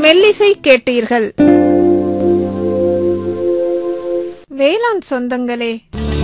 மெல்லிசை கேட்டீர்கள் வேளாண் சொந்தங்களே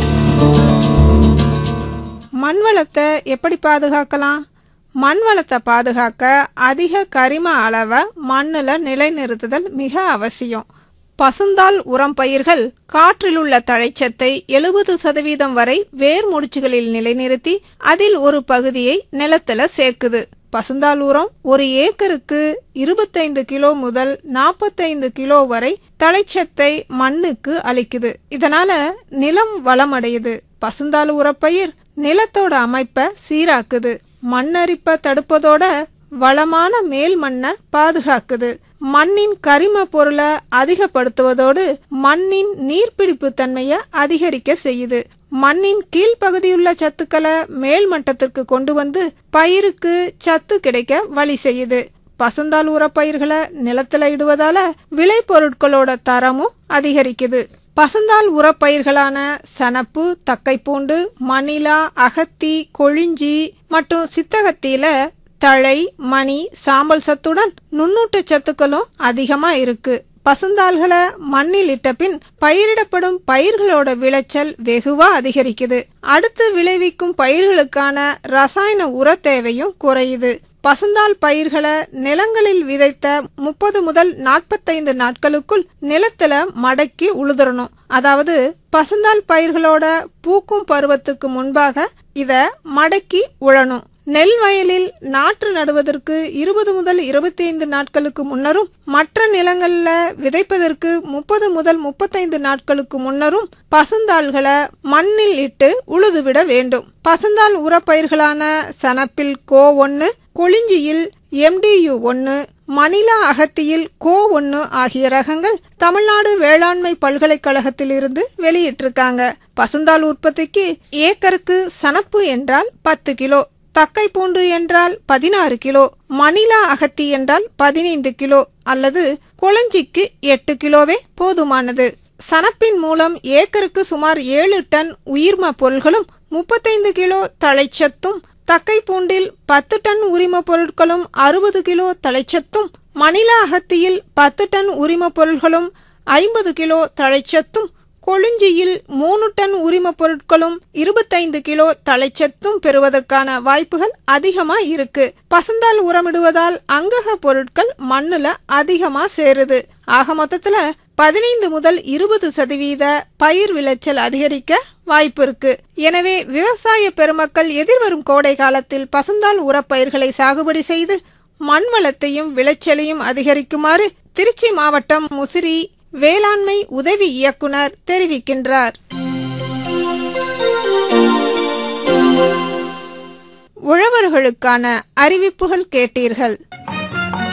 மண் வளத்தை எப்படி பாதுகாக்கலாம் மண் வளத்தை பாதுகாக்க அதிக கரிம அளவை மண்ணுல நிலைநிறுத்துதல் மிக அவசியம் பசுந்தாள் உரம் பயிர்கள் காற்றில் உள்ள தழைச்சத்தை எழுபது சதவீதம் வரை வேர் முடிச்சுகளில் நிலைநிறுத்தி அதில் ஒரு பகுதியை நிலத்துல சேர்க்குது பசுந்தாள் உரம் ஒரு ஏக்கருக்கு இருபத்தைந்து கிலோ முதல் நாற்பத்தைந்து கிலோ வரை தழைச்சத்தை மண்ணுக்கு அளிக்குது இதனால நிலம் வளமடையுது பசுந்தாள் உரப்பயிர் நிலத்தோட அமைப்பை சீராக்குது மண்ணரிப்பை தடுப்பதோட வளமான மேல் மண்ணை பாதுகாக்குது மண்ணின் கரிம பொருளை அதிகப்படுத்துவதோடு மண்ணின் நீர்பிடிப்பு தன்மையை அதிகரிக்க செய்யுது மண்ணின் கீழ்ப்பகுதியுள்ள சத்துக்களை மேல் மட்டத்திற்கு கொண்டு வந்து பயிருக்கு சத்து கிடைக்க வழி செய்யுது பசுந்தாள் உரப்பயிர்களை நிலத்துல இடுவதால விளைபொருட்களோட தரமும் அதிகரிக்குது பசுந்தாள் உரப்பயிர்களான சணப்பு தக்கைப்பூண்டு மணிலா அகத்தி கொழிஞ்சி மற்றும் சித்தகத்தியில தழை மணி சாம்பல் சத்துடன் நுண்ணூட்ட சத்துக்களும் அதிகமா இருக்கு பசுந்தாள்களை மண்ணில் இட்ட பின் பயிரிடப்படும் பயிர்களோட விளைச்சல் வெகுவா அதிகரிக்குது அடுத்து விளைவிக்கும் பயிர்களுக்கான ரசாயன உர தேவையும் குறையுது பசுந்தாள் பயிர்களை நிலங்களில் விதைத்த முப்பது முதல் நாற்பத்தைந்து நாட்களுக்குள் நிலத்துல மடக்கி உழுதுறணும் அதாவது பசுந்தாள் பயிர்களோட பூக்கும் பருவத்துக்கு முன்பாக இத மடக்கி உழணும் நெல் வயலில் நாற்று நடுவதற்கு இருபது முதல் இருபத்தி ஐந்து நாட்களுக்கு முன்னரும் மற்ற நிலங்கள்ல விதைப்பதற்கு முப்பது முதல் முப்பத்தைந்து நாட்களுக்கு முன்னரும் பசுந்தாள்களை மண்ணில் இட்டு உழுதுவிட வேண்டும் பசுந்தாள் உரப்பயிர்களான சணப்பில் கோ ஒன்று கொளிஞ்சியில் எம்டியு ஒன்று மணிலா அகத்தியில் கோ ஒன்று ஆகிய ரகங்கள் தமிழ்நாடு வேளாண்மை பல்கலைக்கழகத்திலிருந்து வெளியிட்டிருக்காங்க பசுந்தாள் உற்பத்திக்கு ஏக்கருக்கு சணப்பு என்றால் பத்து கிலோ தக்கை பூண்டு என்றால் பதினாறு கிலோ மணிலா அகத்தி என்றால் பதினைந்து கிலோ அல்லது குளஞ்சிக்கு எட்டு கிலோவே போதுமானது சணப்பின் மூலம் ஏக்கருக்கு சுமார் ஏழு டன் உயிர்ம பொருள்களும் முப்பத்தைந்து கிலோ தழைச்சத்தும் தக்கை பூண்டில் பத்து டன் உரிம பொருட்களும் அறுபது கிலோ தழைச்சத்தும் மணிலா அகத்தியில் பத்து டன் உரிம பொருள்களும் ஐம்பது கிலோ தழைச்சத்தும் கொழுஞ்சியில் மூணு டன் உரிம பொருட்களும் இருபத்தைந்து கிலோ தழைச்சத்தும் பெறுவதற்கான வாய்ப்புகள் அதிகமா இருக்கு பசுந்தால் உரமிடுவதால் அங்கக பொருட்கள் மண்ணுல அதிகமா சேருது ஆக மொத்தத்துல பதினைந்து முதல் இருபது சதவீத பயிர் விளைச்சல் அதிகரிக்க வாய்ப்பு இருக்கு எனவே விவசாய பெருமக்கள் எதிர்வரும் கோடை காலத்தில் பசுந்தால் உரப்பயிர்களை சாகுபடி செய்து மண் வளத்தையும் விளைச்சலையும் அதிகரிக்குமாறு திருச்சி மாவட்டம் முசிறி வேளாண்மை உதவி இயக்குனர் தெரிவிக்கின்றார் உழவர்களுக்கான அறிவிப்புகள் கேட்டீர்கள்